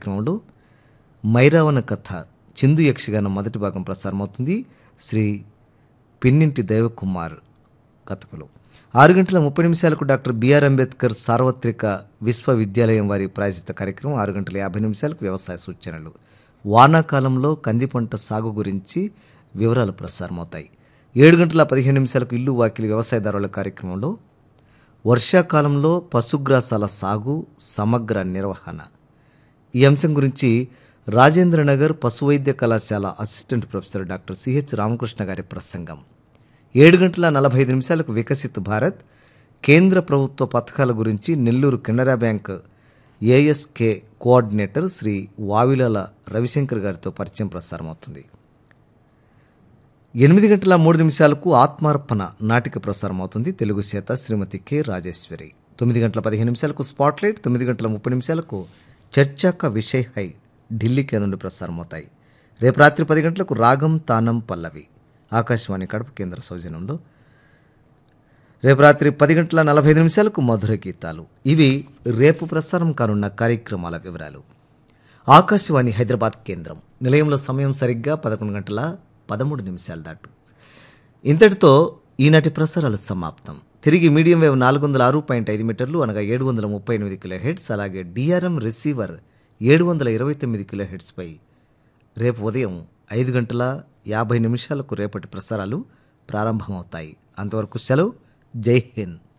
కార్యక్రమంలో మైరావణ కథ చిందు యక్షగానం మొదటి భాగం ప్రసారమవుతుంది శ్రీ పిన్నింటి దైవకుమార్ కథకులు ఆరు గంటల ముప్పై నిమిషాలకు డాక్టర్ బిఆర్ అంబేద్కర్ సార్వత్రిక విశ్వవిద్యాలయం వారి ప్రాయోజిత కార్యక్రమం ఆరు గంటల యాభై నిమిషాలకు వ్యవసాయ సూచనలు వానాకాలంలో కంది పంట సాగు గురించి వివరాలు ప్రసారమవుతాయి ఏడు గంటల పదిహేను నిమిషాలకు ఇల్లు వాకిలి వ్యవసాయదారుల కార్యక్రమంలో వర్షాకాలంలో పశుగ్రాసాల సాగు సమగ్ర నిర్వహణ ఈ అంశం గురించి రాజేంద్రనగర్ పశువైద్య కళాశాల assistant professor doctor CH Ramakrishna గారి ప్రసంగం ఏడు గంటల నలభై ఐదు నిమిషాలకు వికసిత్ భారత్ కేంద్ర ప్రభుత్వ పథకాల గురించి Nellore Canara bank ASK coordinator Shri Vavilala Ravishankar గారితో పరిచయం ప్రసారమవుతుంది ఎనిమిది గంటల మూడు నిమిషాలకు ఆత్మార్పణ నాటిక ప్రసారం అవుతుంది తెలుగు చేత శ్రీమతి కె రాజేశ్వరి తొమ్మిది గంటల పదిహేను నిమిషాలకు స్పాట్లైట్ తొమ్మిది గంటల ముప్పై నిమిషాలకు చర్చాక విషయ్ హై ఢిల్లీ కేంద్రం నుండి ప్రసారం అవుతాయి రేపు రాత్రి పది గంటలకు రాగం తానం పల్లవి ఆకాశవాణి కడప కేంద్ర సౌజన్యంలో రేపు రాత్రి పది గంటల నలభై ఐదు నిమిషాలకు మధుర గీతాలు ఇవి రేపు ప్రసారం కానున్న కార్యక్రమాల వివరాలు ఆకాశవాణి హైదరాబాద్ కేంద్రం నిలయంలో సమయం సరిగ్గా పదకొండు గంటల పదమూడు నిమిషాలు దాటు ఇంతటితో ఈనాటి ప్రసారాలు సమాప్తం తిరిగి మీడియం వేవ్ నాలుగు వందల ఆరు పాయింట్ ఐదు మీటర్లు అనగా ఏడు వందల ముప్పై ఎనిమిది కిలో హెడ్స్ అలాగే డిఆర్ఎం రిసీవర్ ఏడు వందల ఇరవై తొమ్మిది కిలో హెడ్స్పై రేపు ఉదయం ఐదు గంటల యాభై నిమిషాలకు రేపటి ప్రసారాలు ప్రారంభమవుతాయి అంతవరకు సెలవు జై హింద్